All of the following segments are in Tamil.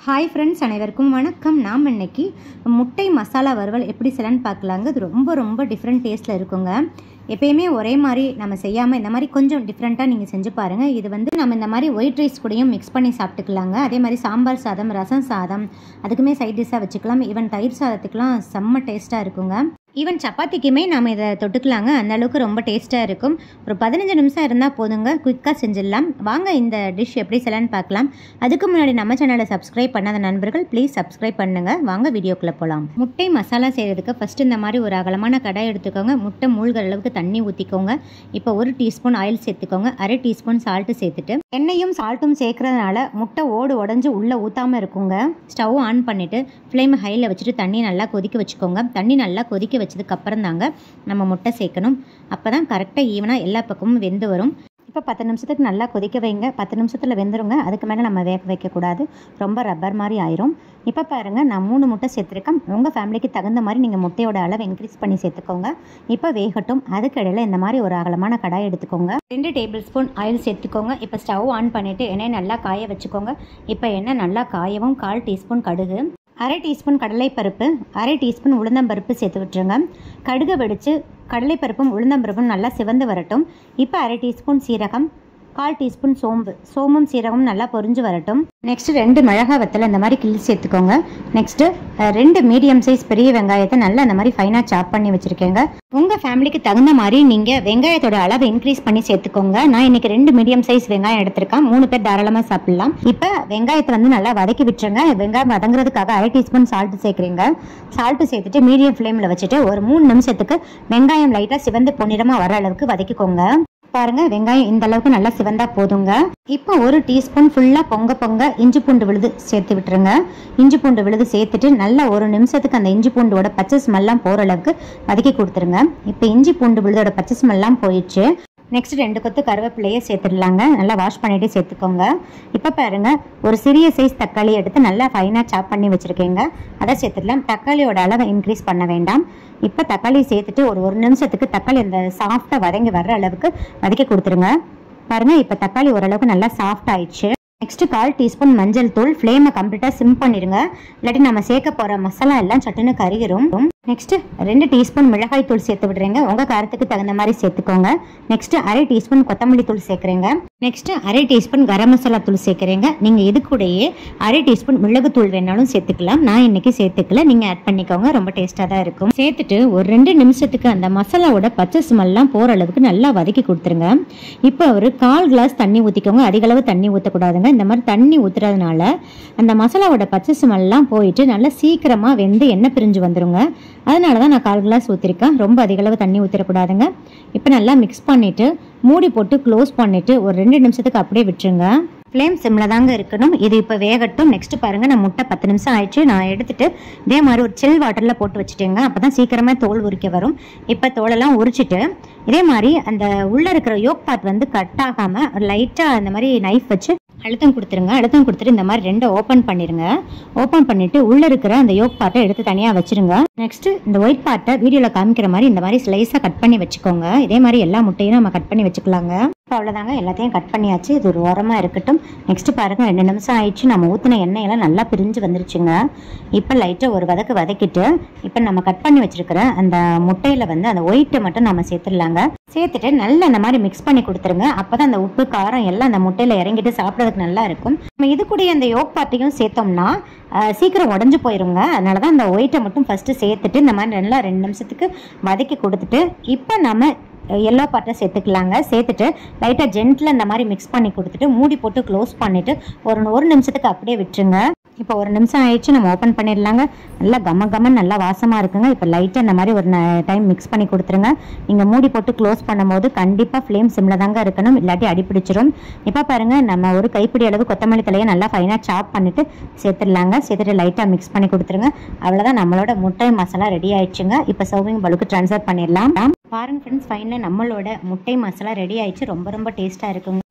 ஹாய் ஃப்ரெண்ட்ஸ் அனைவருக்கும் வணக்கம் நாம் இன்னைக்கு முட்டை மசாலா வறுவல் எப்படி செய்யலான்னு பார்க்கலாங்க இது ரொம்ப ரொம்ப டிஃப்ரெண்ட் டேஸ்ட்டில் இருக்குங்க எப்பயுமே ஒரே மாதிரி நம்ம செய்யாமல் இந்த மாதிரி கொஞ்சம் டிஃப்ரெண்ட்டாக நீங்கள் செஞ்சு பாருங்கள் இது வந்து நம்ம இந்த மாதிரி ஒயிட் ரைஸ் கூடயும் மிக்ஸ் பண்ணி சாப்பிட்டுக்கலாங்க அதே மாதிரி சாம்பார் சாதம் ரசம் சாதம் அதுக்குமே சைட் டிஷ்ஷாக வச்சுக்கலாம் ஈவன் தயிர் சாதத்துக்குலாம் செம்ம டேஸ்ட்டாக இருக்குங்க ஈவன் சப்பாத்திக்குமே நம்ம இதை தொட்டுக்கலாங்க அந்த அளவுக்கு ரொம்ப டேஸ்ட்டாக இருக்கும் ஒரு பதினஞ்சு நிமிஷம் இருந்தால் போதுங்க குயிக்காக செஞ்சிடலாம் வாங்க இந்த டிஷ் எப்படி செய்யலான்னு பார்க்கலாம் அதுக்கு முன்னாடி நம்ம சேனலை சப்ஸ்கிரைப் பண்ணாத நண்பர்கள் ப்ளீஸ் சப்ஸ்கிரைப் பண்ணுங்கள் வாங்க வீடியோக்குள்ளே போகலாம் முட்டை மசாலா செய்கிறதுக்கு ஃபஸ்ட்டு இந்த மாதிரி ஒரு அகலமான கடாய் எடுத்துக்கோங்க முட்டை மூழ்கிற அளவுக்கு தண்ணி ஊற்றிக்கோங்க இப்போ ஒரு டீஸ்பூன் ஆயில் சேர்த்துக்கோங்க அரை டீஸ்பூன் சால்ட்டு சேர்த்துட்டு எண்ணெயும் சால்ட்டும் சேர்க்கறதுனால முட்டை ஓடு உடஞ்சி உள்ளே ஊற்றாமல் இருக்குங்க ஸ்டவ் ஆன் பண்ணிவிட்டு ஃப்ளேம் ஹையில் வச்சுட்டு தண்ணி நல்லா கொதிக்க வச்சுக்கோங்க தண்ணி நல்லா கொதிக்க வச்சதுக்கு அப்புறம் தாங்க நம்ம முட்டை சேர்க்கணும் அப்போ தான் கரெக்டாக ஈவனாக எல்லா பக்கமும் வெந்து வரும் இப்போ பத்து நிமிஷத்துக்கு நல்லா கொதிக்க வைங்க பத்து நிமிஷத்தில் வெந்துருங்க அதுக்கு மேலே நம்ம வேக வைக்கக்கூடாது ரொம்ப ரப்பர் மாதிரி ஆயிரும் இப்போ பாருங்கள் நான் மூணு முட்டை சேர்த்துருக்கேன் உங்கள் ஃபேமிலிக்கு தகுந்த மாதிரி நீங்கள் முட்டையோட அளவு இன்க்ரீஸ் பண்ணி சேர்த்துக்கோங்க இப்போ வேகட்டும் அதுக்கு இடையில இந்த மாதிரி ஒரு அகலமான கடாய் எடுத்துக்கோங்க ரெண்டு டேபிள் ஸ்பூன் ஆயில் சேர்த்துக்கோங்க இப்போ ஸ்டவ் ஆன் பண்ணிவிட்டு எண்ணெய் நல்லா காய வச்சுக்கோங்க இப்போ எண்ணெய் நல்லா காயவும் கால் டீஸ்பூன் கடுகு அரை டீஸ்பூன் கடலைப்பருப்பு அரை டீஸ்பூன் உளுந்தம்பருப்பு சேர்த்து விட்டுருங்க கடுகு வெடித்து கடலைப்பருப்பும் உளுந்தம்பருப்பும் நல்லா சிவந்து வரட்டும் இப்போ அரை டீஸ்பூன் சீரகம் கால் டீஸ்பூன் சோம்பு சோம்பும் சீரகமும் நல்லா பொரிஞ்சு வரட்டும் நெக்ஸ்ட் ரெண்டு மிளகா வத்தல் இந்த மாதிரி கிள்ளி சேர்த்துக்கோங்க நெக்ஸ்ட்டு ரெண்டு மீடியம் சைஸ் பெரிய வெங்காயத்தை நல்லா இந்த மாதிரி ஃபைனாக சாப் பண்ணி வச்சுருக்கேங்க உங்கள் ஃபேமிலிக்கு தகுந்த மாதிரி நீங்கள் வெங்காயத்தோட அளவை இன்க்ரீஸ் பண்ணி சேர்த்துக்கோங்க நான் இன்னைக்கு ரெண்டு மீடியம் சைஸ் வெங்காயம் எடுத்திருக்கேன் மூணு பேர் தாராளமாக சாப்பிடலாம் இப்போ வெங்காயத்தை வந்து நல்லா வதக்கி விட்டுருங்க வெங்காயம் வதங்குறதுக்காக அரை டீஸ்பூன் சால்ட் சேர்க்குறீங்க சால்ட்டு சேர்த்துட்டு மீடியம் ஃப்ளேமில் வச்சுட்டு ஒரு மூணு நிமிஷத்துக்கு வெங்காயம் லைட்டாக சிவந்து பொன்னிறமாக வர அளவுக்கு வதக்கிக்கோங்க பாருங்க வெங்காயம் இந்த அளவுக்கு நல்லா சிவந்தா போதுங்க இப்போ ஒரு டீஸ்பூன் ஃபுல்லாக பொங்க பொங்க இஞ்சி பூண்டு விழுது சேர்த்து விட்டுருங்க இஞ்சி பூண்டு விழுது சேர்த்துட்டு நல்லா ஒரு நிமிஷத்துக்கு அந்த இஞ்சி பூண்டோட பச்சை ஸ்மெல்லாம் போகிற அளவுக்கு வதக்கி கொடுத்துருங்க இப்போ இஞ்சி பூண்டு விழுதோட பச்சை ஸ்மெல்லாம் போயிடுச்சு நெக்ஸ்ட் ரெண்டு கொத்து கருவேப்பிலையே சேர்த்துடலாங்க நல்லா வாஷ் பண்ணிட்டு சேர்த்துக்கோங்க இப்போ பாருங்க ஒரு சிறிய சைஸ் தக்காளி எடுத்து நல்லா ஃபைனாக சாப் பண்ணி வச்சுருக்கேங்க அதை சேர்த்துடலாம் தக்காளியோட அளவை இன்க்ரீஸ் பண்ண வேண்டாம் இப்போ தக்காளி சேர்த்துட்டு ஒரு ஒரு நிமிஷத்துக்கு தக்காளி அந்த சாஃப்டாக வதங்கி வர்ற அளவுக்கு வதக்கி கொடுத்துருங்க பாருங்க இப்போ தக்காளி ஓரளவுக்கு நல்லா சாஃப்ட் ஆயிடுச்சு நெக்ஸ்ட் கால் டீஸ்பூன் மஞ்சள் தூள் ஃப்ளேமை கம்ப்ளீட்டாக சிம் பண்ணிடுங்க இல்லாட்டி நம்ம சேர்க்க போகிற மசாலா எல்லாம் சட்டுன்னு கருகிரும் நெக்ஸ்ட் ரெண்டு டீஸ்பூன் மிளகாய் தூள் சேர்த்து விடுறீங்க உங்கள் காரத்துக்கு தகுந்த மாதிரி சேர்த்துக்கோங்க நெக்ஸ்ட் அரை டீஸ்பூன் கொத்தமல்லி தூள் சேர்க்குறீங்க நெக்ஸ்ட் அரை டீஸ்பூன் கரம் மசாலா தூள் சேர்க்குறீங்க நீங்கள் இது கூடயே அரை டீஸ்பூன் மிளகுத்தூள் வேணாலும் சேர்த்துக்கலாம் நான் இன்னைக்கு சேர்த்துக்கல நீங்கள் ஆட் பண்ணிக்கோங்க ரொம்ப டேஸ்ட்டாக தான் இருக்கும் சேர்த்துட்டு ஒரு ரெண்டு நிமிஷத்துக்கு அந்த மசாலாவோட பச்சை ஸ்மெல்லாம் போகிற அளவுக்கு நல்லா வதக்கி கொடுத்துருங்க இப்போ ஒரு கால் கிளாஸ் தண்ணி ஊற்றிக்கோங்க அதிக அளவு தண்ணி ஊற்றக்கூடாதுங்க இந்த மாதிரி தண்ணி ஊற்றுறதுனால அந்த மசாலாவோட பச்சை ஸ்மெல்லாம் போயிட்டு நல்லா சீக்கிரமாக வெந்து எண்ணெய் பிரிஞ்சு வந்துருங்க அதனால தான் நான் கால் கிளாஸ் ஊற்றிருக்கேன் ரொம்ப அதிக அளவு தண்ணி ஊற்றிடக்கூடாதுங்க இப்போ நல்லா மிக்ஸ் பண்ணிவிட்டு மூடி போட்டு க்ளோஸ் பண்ணிவிட்டு ஒரு ரெண்டு நிமிஷத்துக்கு அப்படியே விட்டுருங்க ஃப்ளேம் சிம்மில் தாங்க இருக்கணும் இது இப்போ வேகட்டும் நெக்ஸ்ட் பாருங்கள் நான் முட்டை பத்து நிமிஷம் ஆயிடுச்சு நான் எடுத்துட்டு இதே மாதிரி ஒரு சில் வாட்டரில் போட்டு வச்சுட்டேங்க அப்போ தான் சீக்கிரமாக தோல் உரிக்க வரும் இப்போ தோலெல்லாம் உரிச்சிட்டு இதே மாதிரி அந்த உள்ளே இருக்கிற யோக் பார்ட் வந்து கட் ஆகாமல் லைட்டாக அந்த மாதிரி நைஃப் வச்சு அழுத்தம் கொடுத்துருங்க அழுத்தம் கொடுத்துட்டு இந்த மாதிரி ரெண்டை ஓப்பன் பண்ணிடுங்க ஓப்பன் பண்ணிட்டு உள்ள இருக்கிற அந்த யோக் பார்ட்டை எடுத்து தனியாக வச்சிருங்க நெக்ஸ்ட் இந்த ஒயிட் பார்ட்டை வீடியோவில் காமிக்கிற மாதிரி இந்த மாதிரி ஸ்லைஸாக கட் பண்ணி வச்சுக்கோங்க இதே மாதிரி எல்லா முட்டையும் நம்ம கட் பண்ணி வச்சுக்கலாங்க இப்போ அவ்வளோதாங்க எல்லாத்தையும் கட் பண்ணியாச்சு இது ஒரு ஓரமாக இருக்கட்டும் நெக்ஸ்ட் பாருங்க ரெண்டு நிமிஷம் ஆயிடுச்சு நம்ம ஊற்றின எண்ணெயெல்லாம் நல்லா பிரிஞ்சு வந்துருச்சுங்க இப்போ லைட்டாக ஒரு வதக்கு வதக்கிட்டு இப்போ நம்ம கட் பண்ணி வச்சிருக்கிற அந்த முட்டையில் வந்து அந்த ஒயிட்டை மட்டும் நம்ம சேர்த்துடலாங்க சேர்த்துட்டு நல்லா இந்த மாதிரி மிக்ஸ் பண்ணி கொடுத்துருங்க அப்போ தான் அந்த உப்பு காரம் எல்லாம் அந்த முட்டையில் இறங்கிட்டு சாப்பிட்றதுக்கு நல்லா இருக்கும் நம்ம இது கூட அந்த யோக் பார்ட்டியும் சேர்த்தோம்னா சீக்கிரம் உடஞ்சு போயிருங்க அதனால தான் அந்த ஒயிட்டை மட்டும் ஃபஸ்ட்டு சேர்த்துட்டு இந்த மாதிரி நல்லா ரெண்டு நிமிஷத்துக்கு வதக்கி கொடுத்துட்டு இப்போ நம்ம எல்லோ பார்ட்டை சேர்த்துக்கலாங்க சேர்த்துட்டு லைட்டாக ஜென்ட்டில் இந்த மாதிரி மிக்ஸ் பண்ணி கொடுத்துட்டு மூடி போட்டு க்ளோஸ் பண்ணிவிட்டு ஒரு ஒரு நிமிஷத்துக்கு அப்படியே விட்டுருங்க இப்போ ஒரு நிமிஷம் ஆயிடுச்சு நம்ம ஓப்பன் பண்ணிடலாங்க நல்லா கம கமன் நல்லா வாசமாக இருக்குங்க இப்போ லைட்டாக இந்த மாதிரி ஒரு டைம் மிக்ஸ் பண்ணி கொடுத்துருங்க நீங்கள் மூடி போட்டு க்ளோஸ் பண்ணும்போது கண்டிப்பாக ஃப்ளேம் சிம்மில் தாங்க இருக்கணும் இல்லாட்டி அடிப்பிடிச்சிரும் இப்போ பாருங்கள் நம்ம ஒரு கைப்பிடி அளவு கொத்தமல்லி தலையை நல்லா ஃபைனாக சாப் பண்ணிவிட்டு சேர்த்துடலாங்க சேர்த்துட்டு லைட்டாக மிக்ஸ் பண்ணி கொடுத்துருங்க அவ்வளோதான் நம்மளோட முட்டை மசாலா ரெடி ஆயிடுச்சுங்க இப்போ சர்விங் பலுக்கு ட்ரான்ஸ்ஃபர் பண்ணிடலாம் பாருங்க ஃப்ரெண்ட்ஸ் ஃபைனலாக நம்மளோட முட்டை மசாலா ரெடி ஆயிடுச்சு ரொம்ப ரொம்ப டேஸ்ட்டாக இருக்குங்க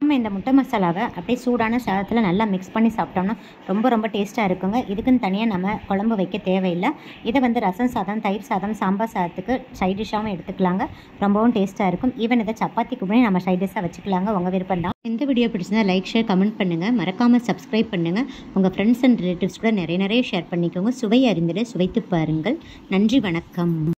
நம்ம இந்த முட்டை மசாலாவை அப்படியே சூடான சாதத்தில் நல்லா மிக்ஸ் பண்ணி சாப்பிட்டோம்னா ரொம்ப ரொம்ப டேஸ்ட்டாக இருக்குங்க இதுக்குன்னு தனியாக நம்ம குழம்பு வைக்க தேவையில்லை இதை வந்து ரசம் சாதம் தயிர் சாதம் சாம்பார் சாதத்துக்கு சைட் டிஷ்ஷாகவும் எடுத்துக்கலாங்க ரொம்பவும் டேஸ்ட்டாக இருக்கும் ஈவன் இதை சப்பாத்திக்கு கூட நம்ம சைட் டிஷ்ஷாக வச்சுக்கலாங்க உங்கள் விருப்பம் தான் இந்த வீடியோ பிடிச்சிருந்தா லைக் ஷேர் கமெண்ட் பண்ணுங்கள் மறக்காமல் சப்ஸ்கிரைப் பண்ணுங்கள் உங்கள் ஃப்ரெண்ட்ஸ் அண்ட் ரிலேட்டிவ்ஸ் கூட நிறைய நிறைய ஷேர் பண்ணிக்கோங்க சுவை அறிந்திட சுவைத்து பாருங்கள் நன்றி வணக்கம்